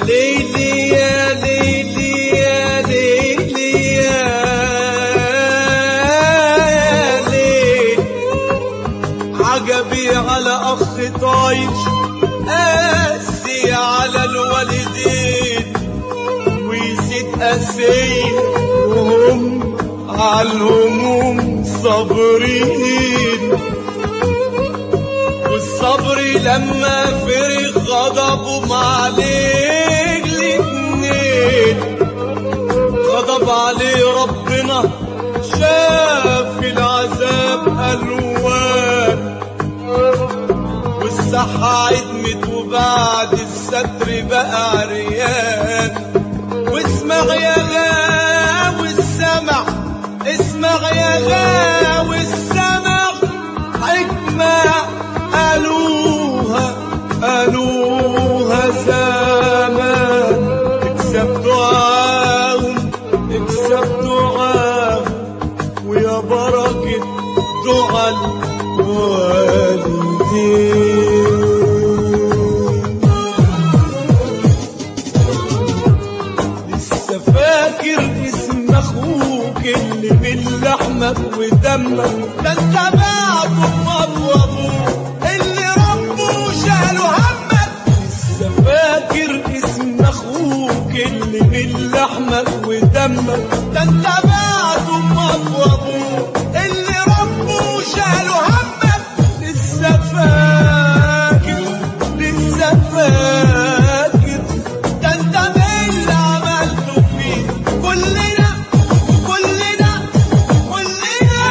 ليلي يا ليلي يا ليلي يا ليل عجبي على اخ طايش قاسي على الوالدين ويزيد قاسي وهم على الهموم صابرين والصبر لما فرغ غضبهم عليك الاتنين غضب عليه ربنا شاف العذاب الوان والصحة عدمت وبعد الستر بقى عريان واسمع يا غاوي السمع اسمع يا غاوي السمع حكمة قالوها قالوها زمان اكسب دعاهم اكسب دعاهم ويا بركة دعاء الوالدين لسه فاكر اسم اخوك اللي من لحمك ودمك ده انت بعده وابوه اللي ربه شاله همك لسه فاكر اسم اخوك اللي من لحمك ودمك ده انت بعده وابوه اللي ربه شاله همك لسه فاكر لسه فاكر ده انت من اللي عملته فيه كلنا كلنا كلنا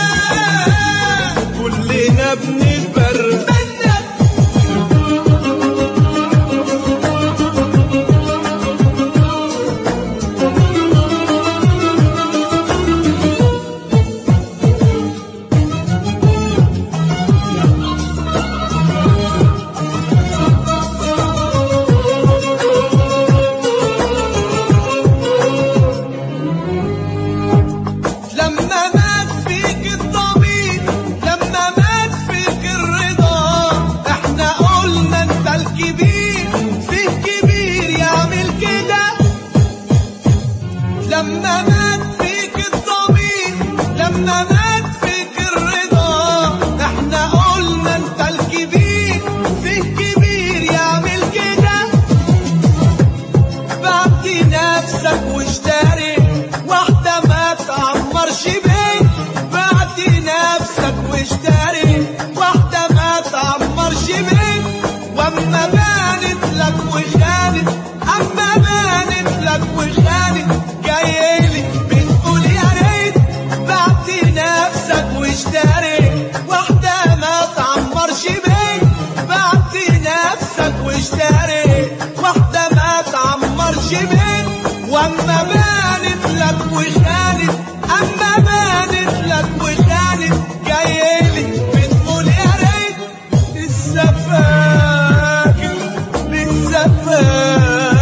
كلنا بنتبرى منك لما مات فيك الضمير لما مات فيك الرضا احنا قلنا انت الكبير فيه كبير يعمل كده لما مات فيك الضمير لما مات فيك الرضا احنا قلنا انت الكبير فيه كبير يعمل كده بعت نفسك واشتري واحدة ما تعمرش بيت بعت نفسك واشتري واحدة ما تعمرش بيت واما بانت لك وخانت اما بانت لك وخانت جايلي بتقول يا ريت بعت نفسك واشتري واحدة ما تعمرش بيت بعت نفسك واشتري واحدة ما تعمرش بيت واما بانت لك وخانت اما بانت لك وخانت جايلي بتقول يا ريت لسه فاكر لسه فاكر